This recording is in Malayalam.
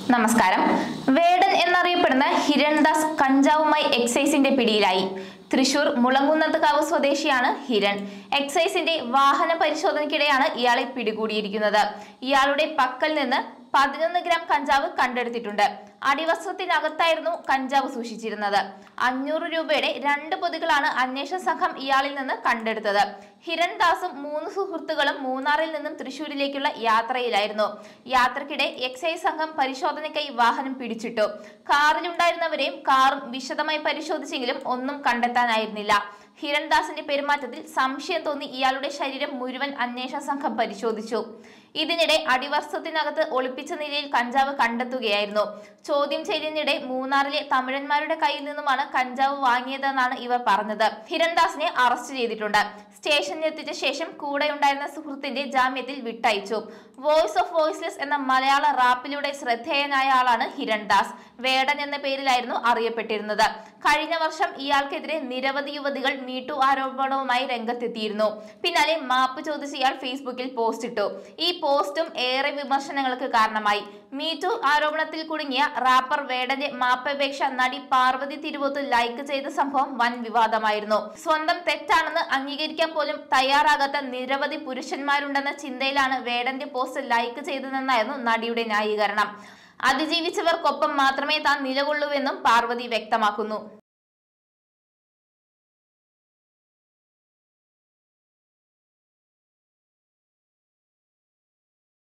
നമസ്കാരം വേടൻ എന്നറിയപ്പെടുന്ന ഹിരൺദാസ് കഞ്ചാവുമായി എക്സൈസിന്റെ പിടിയിലായി തൃശൂർ മുളങ്കുന്നത്തുകാവ് സ്വദേശിയാണ് ഹിരൺ എക്സൈസിന്റെ വാഹന പരിശോധനയ്ക്കിടെയാണ് ഇയാളെ പിടികൂടിയിരിക്കുന്നത് ഇയാളുടെ പക്കൽ നിന്ന് പതിനൊന്ന് ഗ്രാം കഞ്ചാവ് കണ്ടെടുത്തിട്ടുണ്ട് അടിവസ്ത്രത്തിനകത്തായിരുന്നു കഞ്ചാവ് സൂക്ഷിച്ചിരുന്നത് അഞ്ഞൂറ് രൂപയുടെ രണ്ട് പൊതികളാണ് അന്വേഷണ സംഘം ഇയാളിൽ നിന്ന് കണ്ടെടുത്തത് ഹിരൺദാസും മൂന്ന് സുഹൃത്തുക്കളും മൂന്നാറിൽ നിന്നും തൃശൂരിലേക്കുള്ള യാത്രയിലായിരുന്നു യാത്രക്കിടെ എക്സൈസ് സംഘം പരിശോധനയ്ക്കായി വാഹനം പിടിച്ചിട്ടു കാറിലുണ്ടായിരുന്നവരെയും കാറും വിശദമായി പരിശോധിച്ചെങ്കിലും ഒന്നും കണ്ടെത്താനായിരുന്നില്ല ഹിരൺദാസിന്റെ പെരുമാറ്റത്തിൽ സംശയം തോന്നി ഇയാളുടെ ശരീരം മുഴുവൻ അന്വേഷണ സംഘം പരിശോധിച്ചു ഇതിനിടെ അടിവസ്ത്രത്തിനകത്ത് ഒളിപ്പിച്ച നിലയിൽ കഞ്ചാവ് കണ്ടെത്തുകയായിരുന്നു ചോദ്യം ചെയ്തതിനിടെ മൂന്നാറിലെ തമിഴന്മാരുടെ കയ്യിൽ നിന്നുമാണ് കഞ്ചാവ് വാങ്ങിയതെന്നാണ് ഇവർ പറഞ്ഞത് ഹിരൺദാസിനെ അറസ്റ്റ് ചെയ്തിട്ടുണ്ട് സ്റ്റേഷനിൽ എത്തിച്ച ശേഷം കൂടെയുണ്ടായിരുന്ന സുഹൃത്തിന്റെ ജാമ്യത്തിൽ വിട്ടയച്ചു വോയിസ് ഓഫ് വോയിസ്ലെസ് എന്ന മലയാള റാപ്പിലൂടെ ശ്രദ്ധേയനായ ആളാണ് ഹിരൺദാസ് വേടൻ എന്ന പേരിലായിരുന്നു അറിയപ്പെട്ടിരുന്നത് കഴിഞ്ഞ വർഷം ഇയാൾക്കെതിരെ നിരവധി യുവതികൾ മീട്ടു ആരോപണവുമായി രംഗത്തെത്തിയിരുന്നു പിന്നാലെ മാപ്പ് ചോദിച്ച് ഇയാൾ ഫേസ്ബുക്കിൽ പോസ്റ്റ് ഇട്ടു ഈ പോസ്റ്റും ഏറെ വിമർശനങ്ങൾക്ക് കാരണമായി മീറ്റു ആരോപണത്തിൽ കുടുങ്ങിയ റാപ്പർ വേടന്റെ മാപ്പപേക്ഷ നടി പാർവതി തിരുവോത്ത് ലൈക്ക് ചെയ്ത സംഭവം വൻ വിവാദമായിരുന്നു സ്വന്തം തെറ്റാണെന്ന് അംഗീകരിക്കാൻ പോലും തയ്യാറാകാത്ത നിരവധി പുരുഷന്മാരുണ്ടെന്ന ചിന്തയിലാണ് വേടന്റെ പോസ്റ്റ് ലൈക്ക് ചെയ്തതെന്നായിരുന്നു നടിയുടെ ന്യായീകരണം അതിജീവിച്ചവർക്കൊപ്പം മാത്രമേ താൻ നിലകൊള്ളൂവെന്നും പാർവതി വ്യക്തമാക്കുന്നു